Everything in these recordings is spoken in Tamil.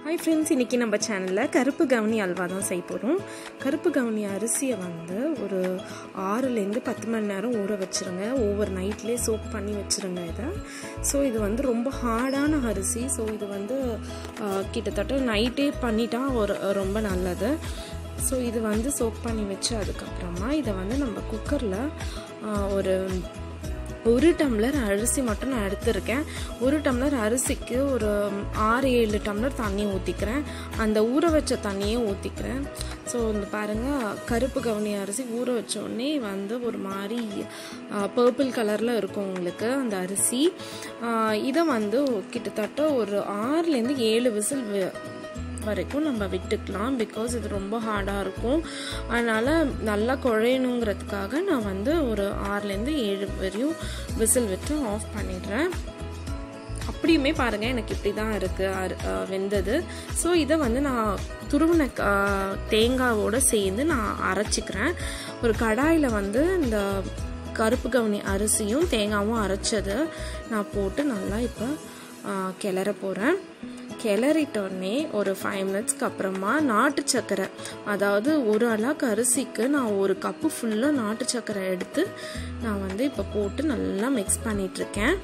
ஹாய் ஃப்ரெண்ட்ஸ் இன்றைக்கி நம்ம சேனலில் கருப்பு கவனி அல்வா தான் செய்ய போகிறோம் கருப்பு கவனி அரிசியை வந்து ஒரு ஆறுலேருந்து பத்து மணி நேரம் ஊற வச்சுருங்க ஒவ்வொரு நைட்லேயே சோக் பண்ணி வச்சுருங்க இதை ஸோ இது வந்து ரொம்ப ஹார்டான அரிசி ஸோ இது வந்து ஆஹ், கிட்டத்தட்ட நைட்டே பண்ணிட்டா ஒரு ரொம்ப நல்லது ஸோ இது வந்து சோக் பண்ணி வச்சு அதுக்கப்புறமா இதை வந்து நம்ம குக்கரில் ஒரு ஒரு டம்ளர் அரிசி மட்டும் நான் எடுத்திருக்கேன் ஒரு டம்ளர் அரிசிக்கு ஒரு ஆறு ஏழு டம்ளர் தண்ணி ஊற்றிக்கிறேன் அந்த ஊற வச்ச தண்ணியே ஊற்றிக்கிறேன் ஸோ இந்த பாருங்கள் கருப்பு கவுனி அரிசி ஊற வச்ச உடனே வந்து ஒரு மாதிரி பர்பிள் கலரில் இருக்கும் உங்களுக்கு அந்த அரிசி ஆஹ் இதை வந்து கிட்டத்தட்ட ஒரு ஆறுலேருந்து ஏழு விசில் வரைக்கும் நம்ம விட்டுக்கலாம் பிகாஸ் இது ரொம்ப ஹார்டாக இருக்கும் அதனால் நல்லா குழையணுங்கிறதுக்காக நான் வந்து ஒரு ஆறுலேருந்து ஏழு வரையும் விசில் விட்டு ஆஃப் பண்ணிடுறேன் அப்படியுமே பாருங்கள் எனக்கு இப்படி தான் இருக்குது வெந்தது ஸோ இதை வந்து நான் துருவின க- தேங்காவோட சேர்ந்து நான் அரைச்சிக்கிறேன் ஒரு கடாயில் வந்து இந்த கருப்பு கவுனி அரிசியும் தேங்காவும் அரைச்சது நான் போட்டு நல்லா இப்போ கிளற போகிறேன் கிளறிட்டோடனே ஒரு ஃபைவ் மினிட்ஸ்க்கு அப்புறமா நாட்டு சர்க்கரை அதாவது ஒரு அலாக்கு அரிசிக்கு நான் ஒரு கப்பு ஃபுல்லாக நாட்டு சர்க்கரை எடுத்து நான் வந்து இப்போ போட்டு நல்லா மிக்ஸ் பண்ணிகிட்ருக்கேன்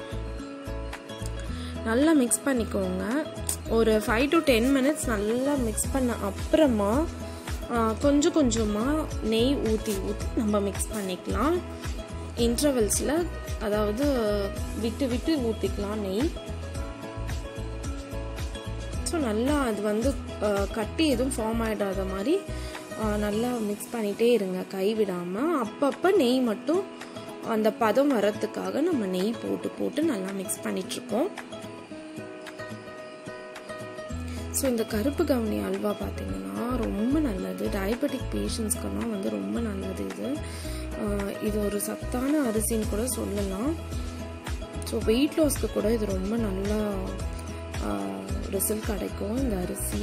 நல்லா மிக்ஸ் பண்ணிக்கோங்க ஒரு ஃபைவ் டு டென் மினிட்ஸ் நல்லா மிக்ஸ் பண்ண அப்புறமா ஆ, கொஞ்சம் கொஞ்சமாக நெய் ஊற்றி ஊற்றி நம்ம மிக்ஸ் பண்ணிக்கலாம் இன்டர்வல்ஸில் அதாவது விட்டு விட்டு ஊற்றிக்கலாம் நெய் ஸோ நல்லா அது வந்து ஆ, கட்டி எதுவும் ஃபார்ம் ஆகிடாத மாதிரி ஆ, நல்லா மிக்ஸ் பண்ணிகிட்டே இருங்க கை விடாமல் அப்பப்போ நெய் மட்டும் அந்த பதம் வரத்துக்காக நம்ம நெய் போட்டு போட்டு நல்லா மிக்ஸ் பண்ணிகிட்ருக்கோம் ஸோ இந்த கருப்பு கவுனி அல்வா பார்த்தீங்கன்னா ரொம்ப நல்லது டயபெட்டிக் பேஷண்ட்ஸ்க்கெல்லாம் வந்து ரொம்ப நல்லது இது ஆஹ் இது ஒரு சத்தான அரிசின்னு கூட சொல்லலாம் ஸோ வெயிட் லாஸ்க்கு கூட இது ரொம்ப நல்லா ரிசல்ட் கிடைக்கும் இந்த அரிசி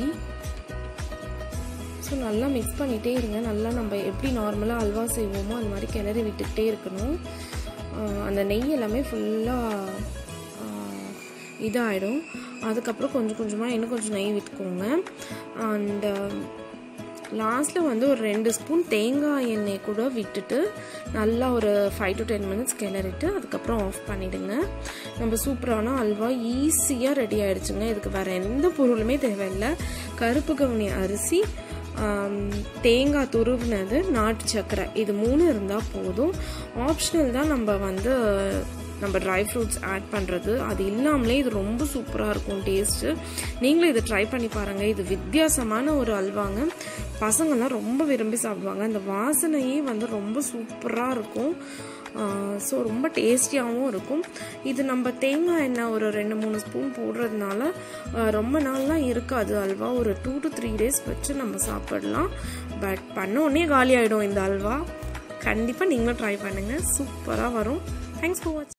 ஸோ நல்லா மிக்ஸ் பண்ணிகிட்டே இருங்க நல்லா நம்ம எப்படி நார்மலாக அல்வா செய்வோமோ அந்த மாதிரி கிளறி விட்டுக்கிட்டே இருக்கணும் ஆஹ் அந்த நெய் எல்லாமே ஃபுல்லாக இதாகிடும் அதுக்கப்புறம் கொஞ்சம் கொஞ்சமாக இன்னும் கொஞ்சம் நெய் விற்றுக்கோங்க அண்ட் லாஸ்ட்டில் வந்து ஒரு ரெண்டு ஸ்பூன் தேங்காய் எண்ணெய் கூட விட்டுட்டு நல்லா ஒரு ஃபைவ் டு டென் மினிட்ஸ் கிளறிட்டு அதுக்கப்புறம் ஆஃப் பண்ணிவிடுங்க நம்ம சூப்பரான அல்வா ஈஸியாக ரெடி ஆயிடுச்சுங்க இதுக்கு வேறு எந்த பொருளுமே தேவையில்லை கருப்பு கவுனி அரிசி ஆம், தேங்காய் துருவினது நாட்டு சர்க்கரை இது மூணு இருந்தால் போதும் ஆப்ஷனல் தான் நம்ம வந்து நம்ம ட்ரை ஃப்ரூட்ஸ் ஆட் பண்ணுறது அது இல்லாமலே இது ரொம்ப சூப்பராக இருக்கும் டேஸ்ட்டு நீங்களும் இதை ட்ரை பண்ணி பாருங்கள் இது வித்தியாசமான ஒரு அல்வாங்க பசங்கள்லாம் ரொம்ப விரும்பி சாப்பிடுவாங்க அந்த வாசனையே வந்து ரொம்ப சூப்பராக இருக்கும் ஸோ ரொம்ப டேஸ்டியாகவும் இருக்கும் இது நம்ம தேங்காய் எண்ணெய் ஒரு ரெண்டு மூணு ஸ்பூன் போடுறதுனால ஆஹ் ரொம்ப நாள்லாம் இருக்காது அல்வா ஒரு டூ டு த்ரீ டேஸ் வச்சு நம்ம சாப்பிடலாம் பட் பண்ண உடனே காலி ஆகிடும் இந்த அல்வா கண்டிப்பாக நீங்களும் ட்ரை பண்ணுங்கள் சூப்பராக வரும் தேங்க்ஸ் ஃபார் வாட்சிங்